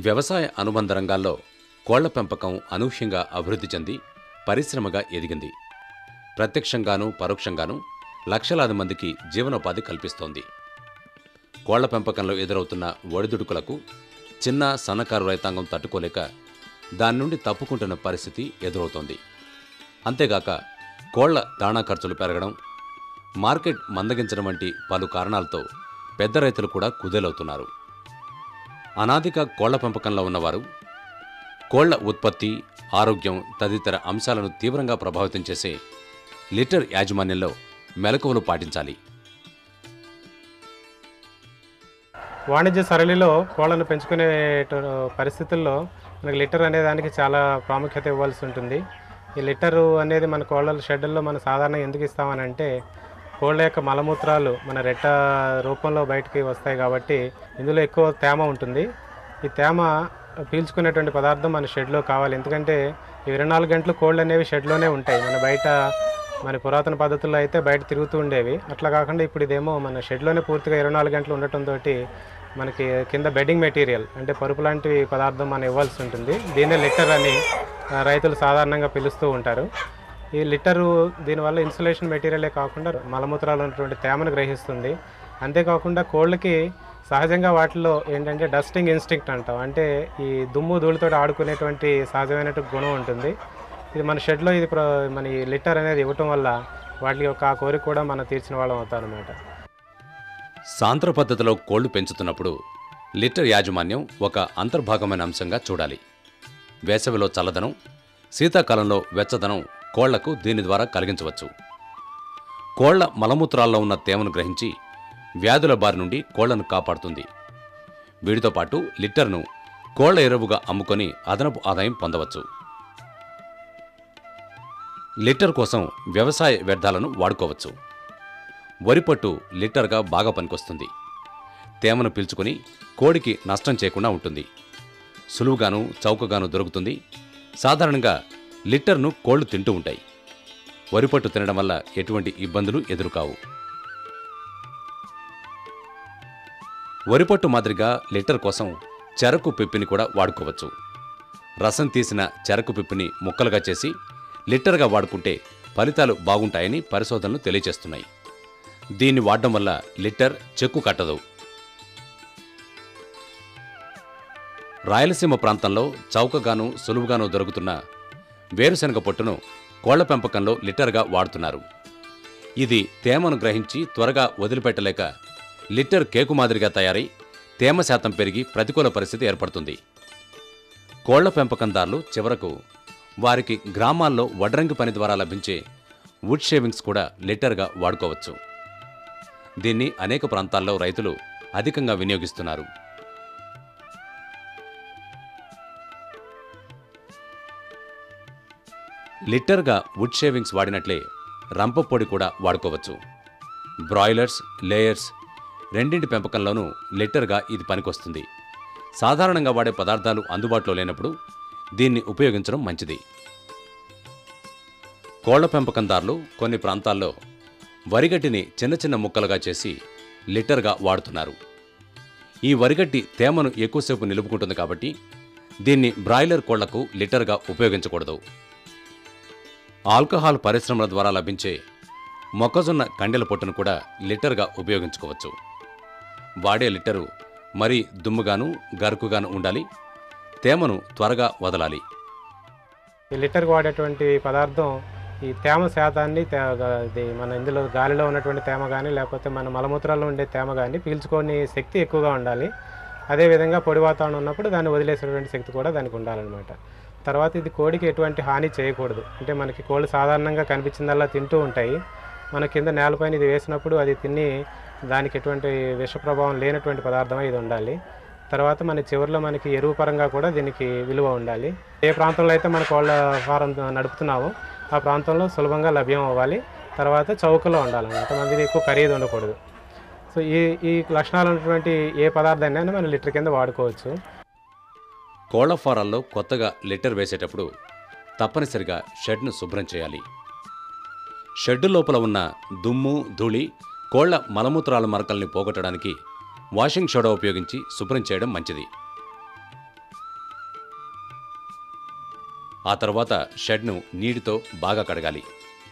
వ్యవసాయ అనుబంధ రంగాల్లో కోళ్ల పెంపకం అనూహ్యంగా అభివృద్ధి చెంది పరిశ్రమగా ఎదిగింది ప్రత్యక్షంగానూ పరోక్షంగానూ లక్షలాది మందికి జీవనోపాధి కల్పిస్తోంది కోళ్ల పెంపకంలో ఎదురవుతున్న ఒడిదుడుకులకు చిన్న సన్నకారు రైతాంగం తట్టుకోలేక దాని నుండి తప్పుకుంటున్న పరిస్థితి ఎదురవుతోంది అంతేగాక కోళ్ల దాణా ఖర్చులు పెరగడం మార్కెట్ మందగించడం వంటి పలు కారణాలతో పెద్ద రైతులు కూడా కుదేలవుతున్నారు అనాదిగా కోళ్ల పెంపకంలో ఉన్నవారు కోళ్ల ఉత్పత్తి ఆరోగ్యం తదితర అంశాలను తీవ్రంగా ప్రభావితం చేసే లిటర్ యాజమాన్యంలో మెలకువలు పాటించాలి వాణిజ్య సరళిలో కోళ్లను పెంచుకునే ట- పరిస్థితుల్లో మనకి లిటర్ అనే దానికి చాలా ప్రాముఖ్యత ఇవ్వాల్సి ఉంటుంది ఈ లిటరు అనేది మన కోళ్ళ షెడ్యూల్లో మనం సాధారణ ఎందుకు ఇస్తామనంటే కోళ్ళ యొక్క మలమూత్రాలు మన రెట్ట రూపంలో బయటికి వస్తాయి కాబట్టి ఇందులో ఎక్కువ తేమ ఉంటుంది ఈ తేమ పీల్చుకునేటువంటి పదార్థం మన షెడ్లో కావాలి ఎందుకంటే ఈ ఇరవై నాలుగు గంటలు కోళ్ళు అనేవి షెడ్లోనే ఉంటాయి మన బయట మన పురాతన పద్ధతుల్లో అయితే బయట తిరుగుతూ ఉండేవి అట్లా కాకుండా ఇప్పుడు ఇదేమో మన షెడ్లోనే పూర్తిగా ఇరవై నాలుగు గంటలు ఉండటంతో మనకి కింద బెడ్డింగ్ మెటీరియల్ అంటే పరుపు లాంటి పదార్థం మనం ఇవ్వాల్సి ఉంటుంది దీన్నే లిటర్ అని ఆ, రైతులు సాధారణంగా పిలుస్తూ ఉంటారు ఈ లిటరు దీనివల్ల ఇన్సులేషన్ మెటీరియలే కాకుండా మలమూత్రాలు ఉన్నటువంటి తేమను గ్రహిస్తుంది అంతేకాకుండా కోళ్ళకి సహజంగా వాటిలో ఏంటంటే డస్టింగ్ ఇన్స్టింక్ట్ అంటాం అంటే ఈ దుమ్ము ధూళితో ఆడుకునేటువంటి సహజమైనటువంటి గుణం ఉంటుంది ఇది మన షెడ్లో ఇది ప్ర- మన ఈ లిటర్ అనేది ఇవ్వటం వల్ల వాటి యొక్క ఆ కోరిక కూడా మనం తీర్చిన వాళ్ళం అవుతాం అనమాట సాంద్ర పద్ధతిలో కోళ్లు పెంచుతున్నప్పుడు లిటర్ యాజమాన్యం ఒక అంతర్భాగమైన అంశంగా చూడాలి వేసవిలో చల్లదనం శీతాకాలంలో వెచ్చదనం కోళ్లకు దీని ద్వారా కలిగించవచ్చు కోళ్ల మలమూత్రాల్లో ఉన్న తేమను గ్రహించి వ్యాధుల బారి నుండి కోళ్లను కాపాడుతుంది వీటితో పాటు లిటర్ను కోళ్ల ఎరువుగా అమ్ముకొని అదనపు ఆదాయం పొందవచ్చు లిటర్ కోసం వ్యవసాయ వ్యర్థాలను వాడుకోవచ్చు వరిపట్టు లిటర్గా బాగా పనికొస్తుంది తేమను పీల్చుకొని కోడికి నష్టం చేయకుండా ఉంటుంది సులువుగాను చౌకగాను దొరుకుతుంది సాధారణంగా లిటర్ను కోళ్లు తింటూ ఉంటాయి వరిపట్టు తినడం వల్ల ఎటువంటి ఇబ్బందులు ఎదురుకావు వరిపట్టు మాదిరిగా లిటర్ కోసం చెరకు పిప్పిని కూడా వాడుకోవచ్చు రసం తీసిన చెరకు పిప్పిని ముక్కలుగా చేసి లిటర్గా వాడుకుంటే ఫలితాలు బాగుంటాయని పరిశోధనలు తెలియజేస్తున్నాయి దీన్ని వాడడం వల్ల లిటర్ చెక్కు కట్టదు రాయలసీమ ప్రాంతంలో చౌకగాను సులువుగాను దొరుకుతున్న వేరుశనగ పొట్టును కోళ్ల పెంపకంలో లిటర్గా వాడుతున్నారు ఇది తేమను గ్రహించి త్వరగా వదిలిపెట్టలేక లిటర్ కేకు మాదిరిగా తయారై తేమ శాతం పెరిగి ప్రతికూల పరిస్థితి ఏర్పడుతుంది కోళ్ల పెంపకందారులు చివరకు వారికి గ్రామాల్లో వడ్రంగి పని ద్వారా లభించే వుడ్ షేవింగ్స్ కూడా లిటర్గా వాడుకోవచ్చు దీన్ని అనేక ప్రాంతాల్లో రైతులు అధికంగా వినియోగిస్తున్నారు లిటర్గా వుడ్ షేవింగ్స్ వాడినట్లే రంప పొడి కూడా వాడుకోవచ్చు బ్రాయిలర్స్ లేయర్స్ రెండింటి పెంపకంలోనూ లిటర్గా ఇది పనికొస్తుంది సాధారణంగా వాడే పదార్థాలు అందుబాటులో లేనప్పుడు దీన్ని ఉపయోగించడం మంచిది కోళ్ల పెంపకందారులు కొన్ని ప్రాంతాల్లో వరిగడ్డిని చిన్న చిన్న ముక్కలుగా చేసి లిటర్గా వాడుతున్నారు ఈ వరిగడ్డి తేమను ఎక్కువసేపు నిలుపుకుంటుంది కాబట్టి దీన్ని బ్రాయిలర్ కోళ్లకు లిటర్గా ఉపయోగించకూడదు ఆల్కహాల్ పరిశ్రమల ద్వారా లభించే మొక్కజొన్న కండెల పొట్టును కూడా లిటర్గా ఉపయోగించుకోవచ్చు వాడే లిటరు మరీ దుమ్ముగాను గరుకుగాను ఉండాలి తేమను త్వరగా వదలాలి ఈ లీటర్కి వాడేటువంటి పదార్థం ఈ తేమ శాతాన్ని తే- ఇది మన ఇందులో గాలిలో ఉన్నటువంటి తేమ కానీ లేకపోతే మన మలమూత్రాల్లో ఉండే తేమ కానీ పీల్చుకొని శక్తి ఎక్కువగా ఉండాలి అదేవిధంగా పొడి వాతావరణం ఉన్నప్పుడు దాన్ని వదిలేసేటువంటి శక్తి కూడా దానికి ఉండాలన్నమాట తర్వాత ఇది కోడికి ఎటువంటి హాని చేయకూడదు అంటే మనకి కోళ్ళు సాధారణంగా కనిపించిందల్లా తింటూ ఉంటాయి మన కింద నేలపైన ఇది వేసినప్పుడు అది తిని దానికి ఎటువంటి విష ప్రభావం లేనటువంటి పదార్థమే ఇది ఉండాలి తర్వాత మన చివరిలో మనకి ఎరువు పరంగా కూడా దీనికి విలువ ఉండాలి ఏ ప్రాంతంలో అయితే మన కోళ్ళ ఫారం నడుపుతున్నామో ఆ ప్రాంతంలో సులభంగా లభ్యం అవ్వాలి తర్వాత చౌకలో ఉండాలన్నమాట మనది ఎక్కువ ఖరీదు ఉండకూడదు సో ఈ ఈ లక్షణాలు ఉన్నటువంటి ఏ పదార్థాన్ని మనం లీటర్ కింద వాడుకోవచ్చు కోళ్ల ఫారాల్లో కొత్తగా లిటర్ వేసేటప్పుడు తప్పనిసరిగా షెడ్ను శుభ్రం చేయాలి షెడ్డు లోపల ఉన్న దుమ్ము ధూళి కోళ్ల మలమూత్రాల మరకల్ని పోగొట్టడానికి వాషింగ్ సోడా ఉపయోగించి శుభ్రం చేయడం మంచిది ఆ తర్వాత షెడ్ను నీటితో బాగా కడగాలి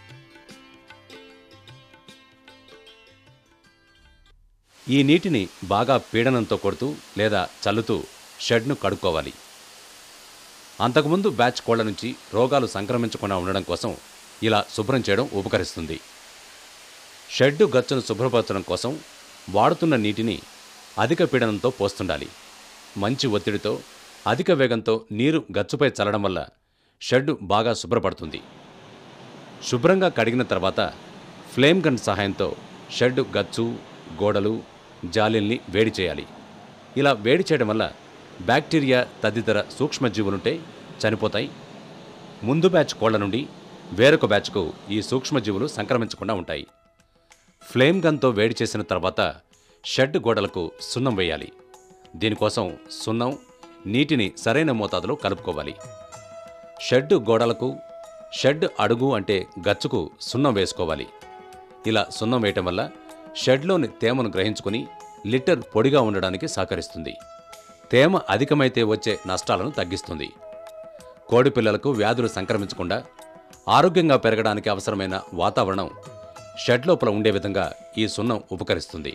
ఈ నీటిని బాగా పీడనంతో కొడుతూ లేదా చల్లుతూ షెడ్ను కడుక్కోవాలి అంతకుముందు బ్యాచ్ కోళ్ల నుంచి రోగాలు సంక్రమించకుండా ఉండడం కోసం ఇలా శుభ్రం చేయడం ఉపకరిస్తుంది షెడ్డు గచ్చును శుభ్రపరచడం కోసం వాడుతున్న నీటిని అధిక పీడనంతో పోస్తుండాలి మంచి ఒత్తిడితో అధిక వేగంతో నీరు గచ్చుపై చల్లడం వల్ల షెడ్డు బాగా శుభ్రపడుతుంది శుభ్రంగా కడిగిన తర్వాత ఫ్లేమ్ గన్ సహాయంతో షెడ్ గచ్చు గోడలు జాలీల్ని వేడి చేయాలి ఇలా వేడి చేయడం వల్ల బ్యాక్టీరియా తదితర సూక్ష్మజీవులుంటే చనిపోతాయి ముందు బ్యాచ్ కోళ్ల నుండి వేరొక బ్యాచ్కు ఈ సూక్ష్మజీవులు సంక్రమించకుండా ఉంటాయి ఫ్లేమ్ గన్తో వేడి చేసిన తర్వాత షెడ్ గోడలకు సున్నం వేయాలి దీనికోసం సున్నం నీటిని సరైన మోతాదులో కలుపుకోవాలి షెడ్ గోడలకు షెడ్ అడుగు అంటే గచ్చుకు సున్నం వేసుకోవాలి ఇలా సున్నం వేయటం వల్ల షెడ్లోని తేమను గ్రహించుకుని లిటర్ పొడిగా ఉండడానికి సహకరిస్తుంది తేమ అధికమైతే వచ్చే నష్టాలను తగ్గిస్తుంది కోడి పిల్లలకు వ్యాధులు సంక్రమించకుండా ఆరోగ్యంగా పెరగడానికి అవసరమైన వాతావరణం షెడ్ లోపల ఉండే విధంగా ఈ సున్నం ఉపకరిస్తుంది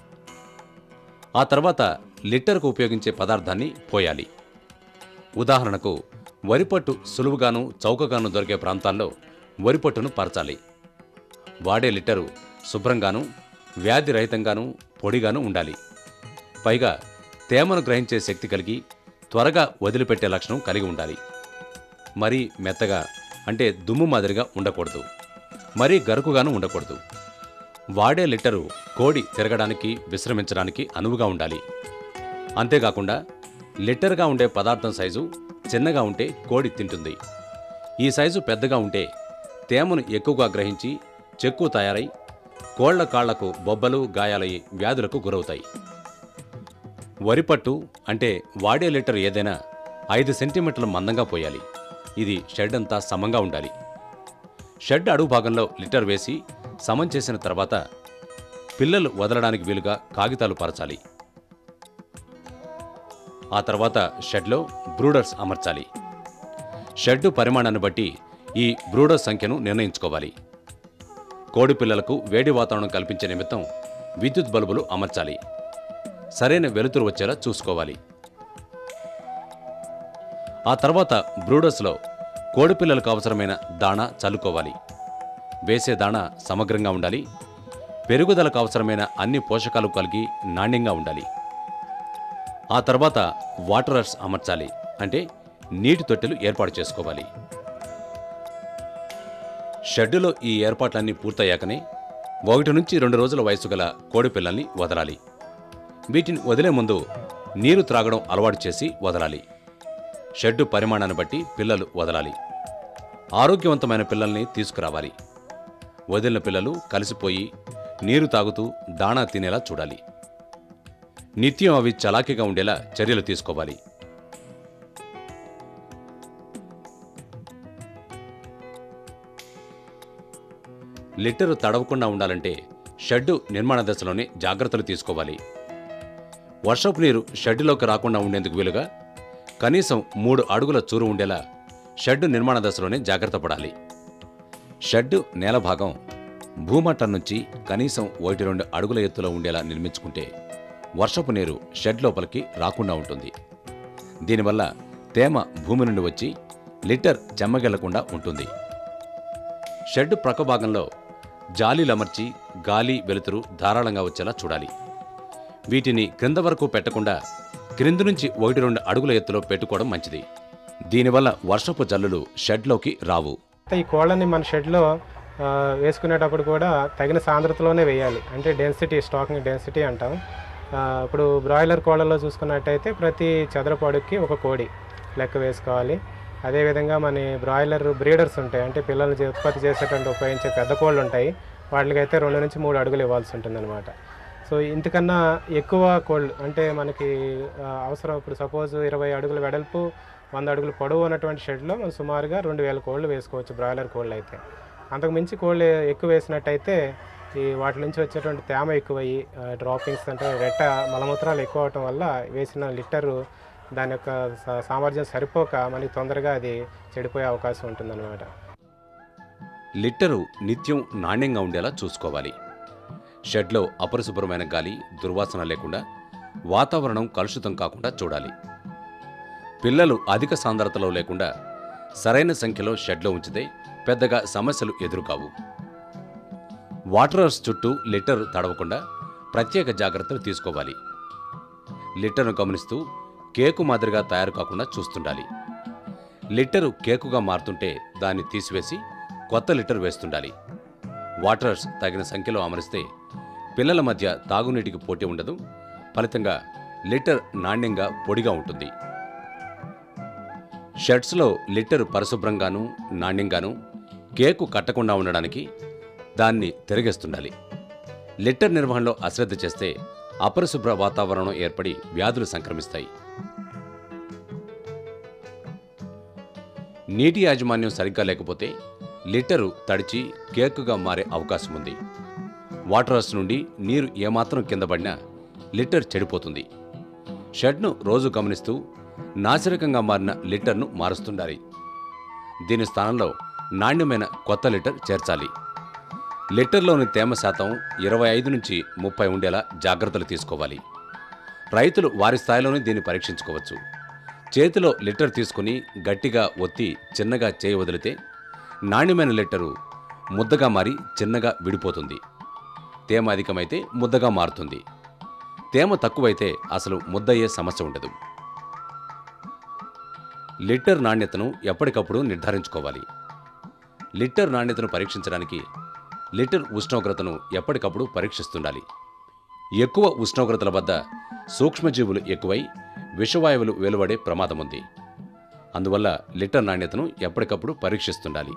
ఆ తర్వాత లిట్టర్కు ఉపయోగించే పదార్థాన్ని పోయాలి ఉదాహరణకు వరిపట్టు సులువుగాను చౌకగాను దొరికే ప్రాంతాల్లో వరిపట్టును పరచాలి వాడే లిట్టరు శుభ్రంగాను వ్యాధి రహితంగాను పొడిగాను ఉండాలి పైగా తేమను గ్రహించే శక్తి కలిగి త్వరగా వదిలిపెట్టే లక్షణం కలిగి ఉండాలి మరీ మెత్తగా అంటే దుమ్ము మాదిరిగా ఉండకూడదు మరీ గరుకుగాను ఉండకూడదు వాడే లిట్టరు కోడి తిరగడానికి విశ్రమించడానికి అనువుగా ఉండాలి అంతేకాకుండా లిట్టర్గా ఉండే పదార్థం సైజు చిన్నగా ఉంటే కోడి తింటుంది ఈ సైజు పెద్దగా ఉంటే తేమను ఎక్కువగా గ్రహించి చెక్కు తయారై కోళ్ల కాళ్లకు బొబ్బలు గాయాలయ్యి వ్యాధులకు గురవుతాయి వరిపట్టు అంటే వాడే లీటర్ ఏదైనా ఐదు సెంటీమీటర్ల మందంగా పోయాలి ఇది షెడ్ అంతా సమంగా ఉండాలి షెడ్ అడుగు భాగంలో లిటర్ వేసి సమం చేసిన తర్వాత పిల్లలు వదలడానికి వీలుగా కాగితాలు పరచాలి ఆ తర్వాత షెడ్లో బ్రూడర్స్ అమర్చాలి షెడ్డు పరిమాణాన్ని బట్టి ఈ బ్రూడర్ సంఖ్యను నిర్ణయించుకోవాలి కోడి పిల్లలకు వేడి వాతావరణం కల్పించే నిమిత్తం విద్యుత్ బల్బులు అమర్చాలి సరైన వెలుతురు వచ్చేలా చూసుకోవాలి ఆ తర్వాత బ్రూడర్స్లో కోడి పిల్లలకు అవసరమైన దాణా చల్లుకోవాలి వేసే దాణా సమగ్రంగా ఉండాలి పెరుగుదలకు అవసరమైన అన్ని పోషకాలు కలిగి నాణ్యంగా ఉండాలి ఆ తర్వాత వాటరర్స్ అమర్చాలి అంటే నీటి తొట్టెలు ఏర్పాటు చేసుకోవాలి షెడ్డులో ఈ ఏర్పాట్లన్నీ పూర్తయ్యాకనే ఒకటి నుంచి రెండు రోజుల వయసు గల కోడి పిల్లల్ని వదలాలి వీటిని వదిలే ముందు నీరు త్రాగడం అలవాటు చేసి వదలాలి షెడ్డు పరిమాణాన్ని బట్టి పిల్లలు వదలాలి ఆరోగ్యవంతమైన పిల్లల్ని తీసుకురావాలి వదిలిన పిల్లలు కలిసిపోయి నీరు తాగుతూ దాణా తినేలా చూడాలి నిత్యం అవి చలాకీగా ఉండేలా చర్యలు తీసుకోవాలి లిట్టరు తడవకుండా ఉండాలంటే షెడ్డు నిర్మాణ దశలోనే జాగ్రత్తలు తీసుకోవాలి వర్షపు నీరు షెడ్డులోకి రాకుండా ఉండేందుకు వీలుగా కనీసం మూడు అడుగుల చూరు ఉండేలా షెడ్డు నిర్మాణ దశలోనే జాగ్రత్త పడాలి షెడ్డు నేల భాగం భూమట్టం నుంచి కనీసం ఒకటి రెండు అడుగుల ఎత్తులో ఉండేలా నిర్మించుకుంటే వర్షపు నీరు షెడ్ లోపలికి రాకుండా ఉంటుంది దీనివల్ల తేమ భూమి నుండి వచ్చి లిటర్ చెమ్మగెళ్లకుండా ఉంటుంది షెడ్ ప్రక్క భాగంలో జాలీలు అమర్చి గాలి వెలుతురు ధారాళంగా వచ్చేలా చూడాలి వీటిని క్రింద వరకు పెట్టకుండా క్రింది నుంచి ఒకటి రెండు అడుగుల ఎత్తులో పెట్టుకోవడం మంచిది దీనివల్ల వర్షపు జల్లులు షెడ్లోకి రావు ఈ కోళ్ళని మన షెడ్లో ఆ, వేసుకునేటప్పుడు కూడా తగిన సాంద్రతలోనే వేయాలి అంటే డెన్సిటీ స్టాకింగ్ డెన్సిటీ అంటాం ఆ, ఇప్పుడు బ్రాయిలర్ కోళ్ళలో చూసుకున్నట్టయితే ప్రతి చదరపు అడుగుకి ఒక కోడి లెక్క వేసుకోవాలి అదేవిధంగా మన బ్రాయిలర్ బ్రీడర్స్ ఉంటాయి అంటే పిల్లల్ని చే- ఉత్పత్తి చేసేటువంటి ఉపయోగించే పెద్ద కోళ్ళు ఉంటాయి వాటికైతే రెండు నుంచి మూడు అడుగులు ఇవ్వాల్సి ఉంటుందన్నమాట సో ఇంతకన్నా ఎక్కువ కోళ్ళు అంటే మనకి ఆ, అవసరం ఇప్పుడు సపోజ్ ఇరవై అడుగుల వెడల్పు వంద అడుగులు పొడవు ఉన్నటువంటి షెడ్లో మనం సుమారుగా రెండు వేల కోళ్ళు వేసుకోవచ్చు బ్రాయిలర్ కోళ్ళు అయితే అంతకు మించి కోళ్ళు ఎక్కువ వేసినట్టయితే ఈ వాటి నుంచి వచ్చేటువంటి తేమ ఎక్కువయ్యి డ్రాపింగ్స్ అంటే రెట్ట మలమూత్రాలు ఎక్కువ అవటం వల్ల వేసిన లిట్టరు దాని యొక్క సా- సామర్థ్యం సరిపోక మనకి తొందరగా అది చెడిపోయే అవకాశం ఉంటుందన్నమాట లిట్టరు నిత్యం నాణ్యంగా ఉండేలా చూసుకోవాలి షెడ్లో అపరిశుభ్రమైన గాలి దుర్వాసన లేకుండా వాతావరణం కలుషితం కాకుండా చూడాలి పిల్లలు అధిక సాంద్రతలో లేకుండా సరైన సంఖ్యలో షెడ్లో ఉంచితే పెద్దగా సమస్యలు ఎదురుకావు వాటరర్స్ చుట్టూ లిటర్ తడవకుండా ప్రత్యేక జాగ్రత్తలు తీసుకోవాలి లిటర్ను గమనిస్తూ కేకు మాదిరిగా తయారు కాకుండా చూస్తుండాలి లిటరు కేకుగా మారుతుంటే దాన్ని తీసివేసి కొత్త లిటర్ వేస్తుండాలి వాటర్స్ తగిన సంఖ్యలో అమరిస్తే పిల్లల మధ్య తాగునీటికి పోటీ ఉండదు ఫలితంగా లిటర్ నాణ్యంగా పొడిగా ఉంటుంది షర్ట్స్లో లిటర్ పరిశుభ్రంగాను నాణ్యంగాను కేకు కట్టకుండా ఉండడానికి దాన్ని తిరగేస్తుండాలి లిటర్ నిర్వహణలో అశ్రద్ధ చేస్తే అపరిశుభ్ర వాతావరణం ఏర్పడి వ్యాధులు సంక్రమిస్తాయి నీటి యాజమాన్యం సరిగ్గా లేకపోతే లిటరు తడిచి కేకుగా మారే అవకాశం ఉంది వాటరర్స్ నుండి నీరు ఏమాత్రం కింద పడినా లిటర్ చెడిపోతుంది షెడ్ను రోజు గమనిస్తూ నాసిరకంగా మారిన లిటర్ను మారుస్తుండాలి దీని స్థానంలో నాణ్యమైన కొత్త లిటర్ చేర్చాలి లిటర్లోని తేమ శాతం ఇరవై ఐదు నుంచి ముప్పై ఉండేలా జాగ్రత్తలు తీసుకోవాలి రైతులు వారి స్థాయిలోనే దీన్ని పరీక్షించుకోవచ్చు చేతిలో లిటర్ తీసుకుని గట్టిగా ఒత్తి చిన్నగా చేయి వదిలితే నాణ్యమైన లిటరు ముద్దగా మారి చిన్నగా విడిపోతుంది తేమ అధికమైతే ముద్దగా మారుతుంది తేమ తక్కువైతే అసలు ముద్దయ్యే సమస్య ఉండదు లిటర్ నాణ్యతను ఎప్పటికప్పుడు నిర్ధారించుకోవాలి లిటర్ నాణ్యతను పరీక్షించడానికి లిటర్ ఉష్ణోగ్రతను ఎప్పటికప్పుడు పరీక్షిస్తుండాలి ఎక్కువ ఉష్ణోగ్రతల వద్ద సూక్ష్మజీవులు ఎక్కువై విషవాయువులు వెలువడే ప్రమాదం ఉంది అందువల్ల లిటర్ నాణ్యతను ఎప్పటికప్పుడు పరీక్షిస్తుండాలి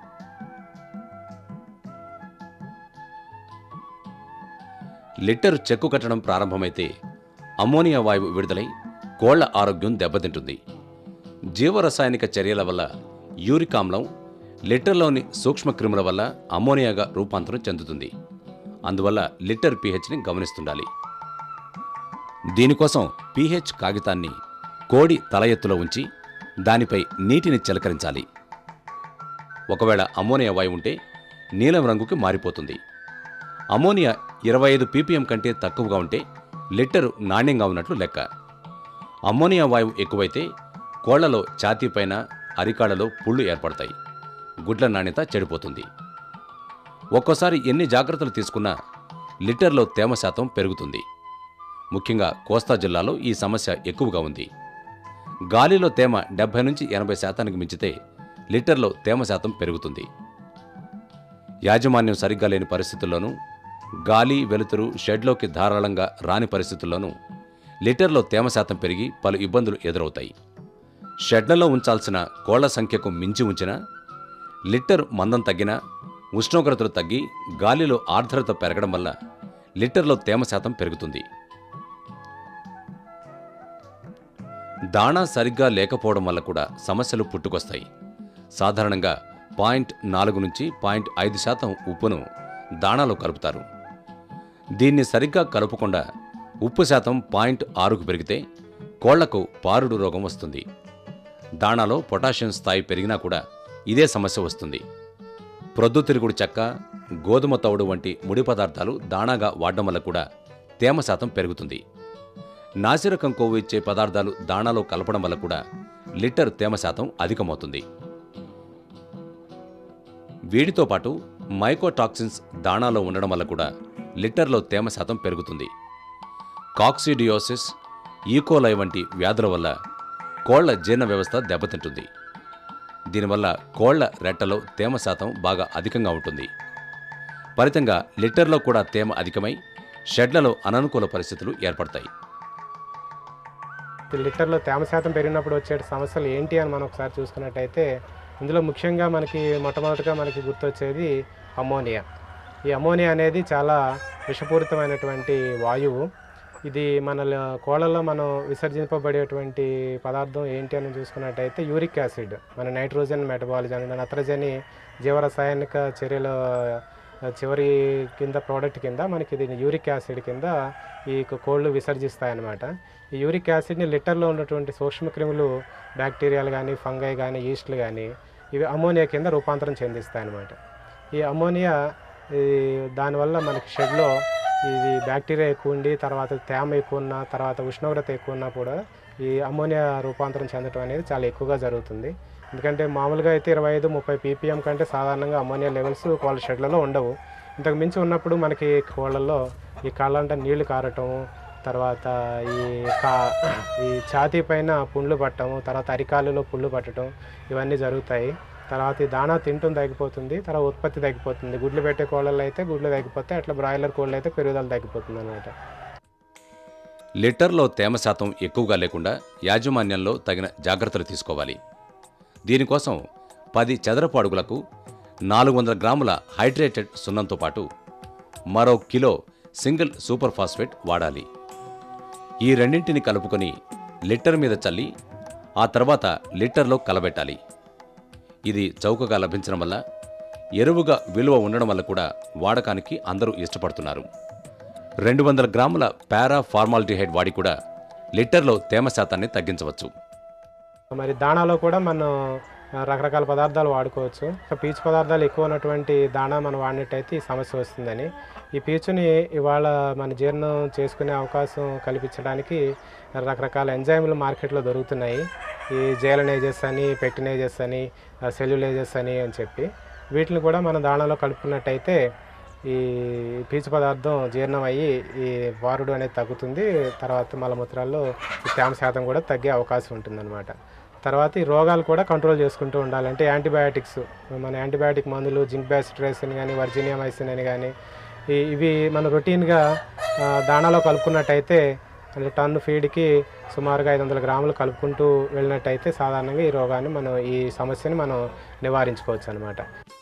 లిటర్ చెక్కు కట్టడం ప్రారంభమైతే అమ్మోనియా వాయువు విడుదలై కోళ్ల ఆరోగ్యం దెబ్బతింటుంది జీవరసాయనిక చర్యల వల్ల యూరిక్ ఆమ్లం లిటర్లోని సూక్ష్మక్రిముల వల్ల అమ్మోనియాగా రూపాంతరం చెందుతుంది అందువల్ల లిటర్ పీహెచ్ని గమనిస్తుండాలి దీనికోసం పీహెచ్ కాగితాన్ని కోడి తల ఎత్తులో ఉంచి దానిపై నీటిని చిలకరించాలి ఒకవేళ అమ్మోనియా వాయువు ఉంటే నీలం రంగుకి మారిపోతుంది అమ్మోనియా ఇరవై ఐదు పీపీఎం కంటే తక్కువగా ఉంటే లిటరు నాణ్యంగా ఉన్నట్లు లెక్క అమ్మోనియా వాయువు ఎక్కువైతే కోళ్లలో ఛాతీపైన అరికాళ్లలో పుళ్ళు ఏర్పడతాయి గుడ్ల నాణ్యత చెడిపోతుంది ఒక్కోసారి ఎన్ని జాగ్రత్తలు తీసుకున్నా లిటర్లో తేమ శాతం పెరుగుతుంది ముఖ్యంగా కోస్తా జిల్లాలో ఈ సమస్య ఎక్కువగా ఉంది గాలిలో తేమ డెబ్బై నుంచి ఎనభై శాతానికి మించితే లీటర్లో తేమ శాతం పెరుగుతుంది యాజమాన్యం సరిగ్గా లేని పరిస్థితుల్లోనూ గాలి వెలుతురు షెడ్లోకి ధారాళంగా రాని పరిస్థితుల్లోనూ లీటర్లో తేమ శాతం పెరిగి పలు ఇబ్బందులు ఎదురవుతాయి షెడ్లలో ఉంచాల్సిన కోళ్ల సంఖ్యకు మించి ఉంచినా లిటర్ మందం తగ్గినా ఉష్ణోగ్రతలు తగ్గి గాలిలో ఆర్ద్రత పెరగడం వల్ల లిటర్లో తేమ శాతం పెరుగుతుంది దాణా సరిగ్గా లేకపోవడం వల్ల కూడా సమస్యలు పుట్టుకొస్తాయి సాధారణంగా పాయింట్ నాలుగు నుంచి పాయింట్ ఐదు శాతం ఉప్పును దాణాలో కలుపుతారు దీన్ని సరిగ్గా కలుపకుండా ఉప్పు శాతం పాయింట్ ఆరుకు పెరిగితే కోళ్లకు పారుడు రోగం వస్తుంది దాణాలో పొటాషియం స్థాయి పెరిగినా కూడా ఇదే సమస్య వస్తుంది ప్రొద్దుతిరుగుడు చెక్క గోధుమ తవుడు వంటి ముడి పదార్థాలు దాణాగా వాడడం వల్ల కూడా తేమ శాతం పెరుగుతుంది నాసిరకం కొవ్వు ఇచ్చే పదార్థాలు దాణాలో కలపడం వల్ల కూడా లిటర్ తేమ శాతం అధికమవుతుంది వీటితో పాటు మైకోటాక్సిన్స్ దాణాలో ఉండడం వల్ల కూడా లిటర్లో తేమ శాతం పెరుగుతుంది కాక్సిడియోసిస్ ఈకోలై వంటి వ్యాధుల వల్ల కోళ్ల జీర్ణ వ్యవస్థ దెబ్బతింటుంది దీనివల్ల కోళ్ల రెట్టలో తేమ శాతం బాగా అధికంగా ఉంటుంది ఫలితంగా లిటర్లో కూడా తేమ అధికమై షెడ్లలో అననుకూల పరిస్థితులు ఏర్పడతాయి ఈ లిటర్లో తేమ శాతం పెరిగినప్పుడు వచ్చే సమస్యలు ఏంటి అని మనం ఒకసారి చూసుకున్నట్టయితే ఇందులో ముఖ్యంగా మనకి మొట్టమొదటిగా మనకి గుర్తొచ్చేది అమ్మోనియా ఈ అమ్మోనియా అనేది చాలా విషపూరితమైనటువంటి వాయువు ఇది మన ల- కోళ్ళలో మనం విసర్జింపబడేటువంటి పదార్థం ఏంటి అని చూసుకున్నట్టయితే యూరిక్ యాసిడ్ మన నైట్రోజన్ మెటబాలిజం అంటే నత్రజని జీవరసాయనిక చర్యల ఆ, చివరి కింద ప్రోడక్ట్ కింద మనకి ఇది యూరిక్ యాసిడ్ కింద ఈ క- కోళ్ళు విసర్జిస్తాయన్నమాట ఈ యూరిక్ యాసిడ్ని లిటర్లో ఉన్నటువంటి సూక్ష్మక్రిములు బ్యాక్టీరియాలు కానీ ఫంగై కానీ ఈస్ట్లు కానీ ఇవి అమోనియా కింద రూపాంతరం చెందిస్తాయన్నమాట ఈ అమోనియా ఈ దానివల్ల మనకి షెడ్లో ఇది బ్యాక్టీరియా ఎక్కువ ఉండి తర్వాత తేమ ఎక్కువ ఉన్న తర్వాత ఉష్ణోగ్రత ఎక్కువ ఉన్నా కూడా ఈ అమోనియా రూపాంతరం చెందడం అనేది చాలా ఎక్కువగా జరుగుతుంది ఎందుకంటే మామూలుగా అయితే ఇరవై ఐదు ముప్పై పీపీఎం కంటే సాధారణంగా అమోనియా లెవెల్స్ కోళ్ళ షెడ్లలో ఉండవు ఇంతకు మించి ఉన్నప్పుడు మనకి కోళ్ళల్లో ఈ కాళ్ళంట నీళ్లు కారటం తర్వాత ఈ కా ఈ ఛాతీ పైన పుండ్లు పట్టడం తర్వాత అరికాలులో పుండ్లు పట్టడం ఇవన్నీ జరుగుతాయి తర్వాత ఈ దాణా తింటం తగ్గిపోతుంది తర్వాత ఉత్పత్తి తగ్గిపోతుంది గుడ్లు పెట్టే కోళ్ళల్లో అయితే గుడ్లు తగ్గిపోతాయి అట్లా బ్రాయిలర్ కోళ్ళు అయితే పెరుగుదల తగ్గిపోతుంది అనమాట లిటర్లో తేమ శాతం ఎక్కువగా లేకుండా యాజమాన్యంలో తగిన జాగ్రత్తలు తీసుకోవాలి దీనికోసం పది చదరపు అడుగులకు నాలుగు వందల గ్రాముల హైడ్రేటెడ్ సున్నంతో పాటు మరో కిలో సింగిల్ సూపర్ ఫాస్ఫేట్ వాడాలి ఈ రెండింటిని కలుపుకొని లిటర్ మీద చల్లి ఆ తర్వాత లిటర్లో కలబెట్టాలి ఇది చౌకగా లభించడం వల్ల ఎరువుగా విలువ ఉండడం వల్ల కూడా వాడకానికి అందరూ ఇష్టపడుతున్నారు రెండు వందల గ్రాముల పారా ఫార్మాలిటీహైడ్ వాడి కూడా లీటర్లో తేమ శాతాన్ని తగ్గించవచ్చు మరి దాణాలో కూడా మనం ఆ, రకరకాల పదార్థాలు వాడుకోవచ్చు ఇక పీచు పదార్థాలు ఎక్కువ ఉన్నటువంటి దాణా మనం వాడినట్టయితే ఈ సమస్య వస్తుందని ఈ పీచుని ఇవాళ మన జీర్ణం చేసుకునే అవకాశం కల్పించడానికి రకరకాల ఎంజైమ్లు మార్కెట్లో దొరుకుతున్నాయి ఈ జేలనైజెస్ అని పెక్టినైజెస్ అని సెల్యులైజెస్ అని అని చెప్పి వీటిని కూడా మన దాణాలో కలుపుకున్నట్టయితే ఈ పీచు పదార్థం జీర్ణం అయ్యి ఈ వారుడు అనేది తగ్గుతుంది తర్వాత మలమూత్రాల్లో ఈ తేమ శాతం కూడా తగ్గే అవకాశం ఉంటుందన్నమాట తర్వాత ఈ రోగాలు కూడా కంట్రోల్ చేసుకుంటూ ఉండాలంటే యాంటీబయాటిక్స్ మన యాంటీబయాటిక్ మందులు జింక్ బ్యాసిట్రేసిన్ కానీ వర్జీనియా మైసిన్ అని కానీ ఈ- ఇవి మన రొటీన్గా ఆ, దాణాలో కలుపుకున్నట్టయితే అంటే టన్ను ఫీడ్కి సుమారుగా ఐదు వందల గ్రాములు కలుపుకుంటూ వెళ్ళినట్టయితే సాధారణంగా ఈ రోగాన్ని మనం ఈ సమస్యని మనం నివారించుకోవచ్చు అనమాట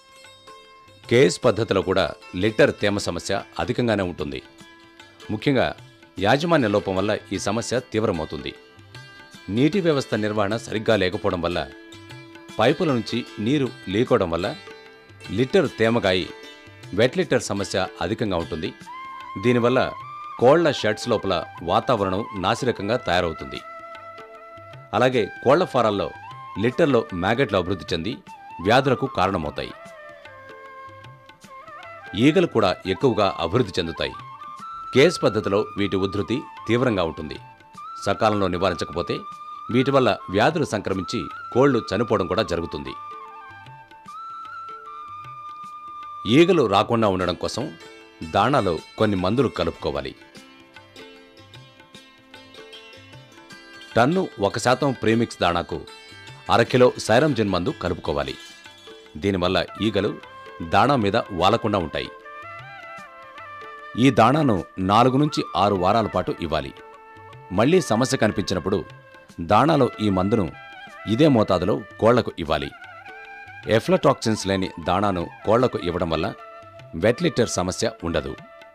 కేఎస్ పద్ధతిలో కూడా లిటర్ తేమ సమస్య అధికంగానే ఉంటుంది ముఖ్యంగా యాజమాన్య లోపం వల్ల ఈ సమస్య తీవ్రమవుతుంది నీటి వ్యవస్థ నిర్వహణ సరిగ్గా లేకపోవడం వల్ల పైపుల నుంచి నీరు లీకోవడం వల్ల లిటర్ తేమగాయి వెట్ లిటర్ సమస్య అధికంగా ఉంటుంది దీనివల్ల కోళ్ల షెడ్స్ లోపల వాతావరణం నాసిరకంగా తయారవుతుంది అలాగే కోళ్ల ఫారాల్లో లిటర్లో మ్యాగెట్లు అభివృద్ధి చెంది వ్యాధులకు కారణమవుతాయి ఈగలు కూడా ఎక్కువగా అభివృద్ధి చెందుతాయి కేస్ పద్ధతిలో వీటి ఉధృతి తీవ్రంగా ఉంటుంది సకాలంలో నివారించకపోతే వీటి వల్ల వ్యాధులు సంక్రమించి కోళ్లు చనిపోవడం కూడా జరుగుతుంది ఈగలు రాకుండా ఉండడం కోసం దాణాలో కొన్ని మందులు కలుపుకోవాలి టన్ను ఒక శాతం ప్రీమిక్స్ దాణాకు అరకిలో సైరంజిన్ మందు కలుపుకోవాలి దీనివల్ల ఈగలు దాణా మీద వాలకుండా ఉంటాయి ఈ దాణాను నాలుగు నుంచి ఆరు వారాల పాటు ఇవ్వాలి మళ్ళీ సమస్య కనిపించినప్పుడు దాణాలో ఈ మందును ఇదే మోతాదులో కోళ్లకు ఇవ్వాలి ఎఫ్లటాక్సిన్స్ లేని దాణాను కోళ్లకు ఇవ్వడం వల్ల వెట్ లిటర్ సమస్య ఉండదు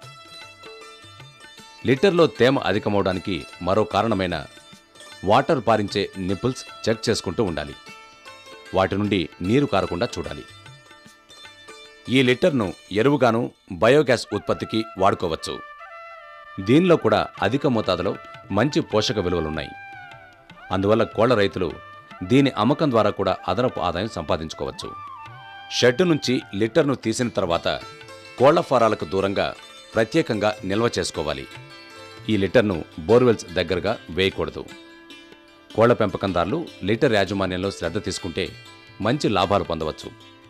లిటర్లో తేమ అధికమవడానికి మరో కారణమైన వాటర్ పారించే నిపుల్స్ చెక్ చేసుకుంటూ ఉండాలి వాటి నుండి నీరు కారకుండా చూడాలి ఈ లిటర్ను ఎరువుగాను బయోగ్యాస్ ఉత్పత్తికి వాడుకోవచ్చు దీనిలో కూడా అధిక మోతాదులో మంచి పోషక విలువలున్నాయి అందువల్ల కోళ్ల రైతులు దీని అమ్మకం ద్వారా కూడా అదనపు ఆదాయం సంపాదించుకోవచ్చు షెడ్ నుంచి లిటర్ను తీసిన తర్వాత కోళ్ల ఫారాలకు దూరంగా ప్రత్యేకంగా నిల్వ చేసుకోవాలి ఈ లిటర్ను బోర్వెల్స్ దగ్గరగా వేయకూడదు కోళ్ల పెంపకందారులు లీటర్ యాజమాన్యంలో శ్రద్ధ తీసుకుంటే మంచి లాభాలు పొందవచ్చు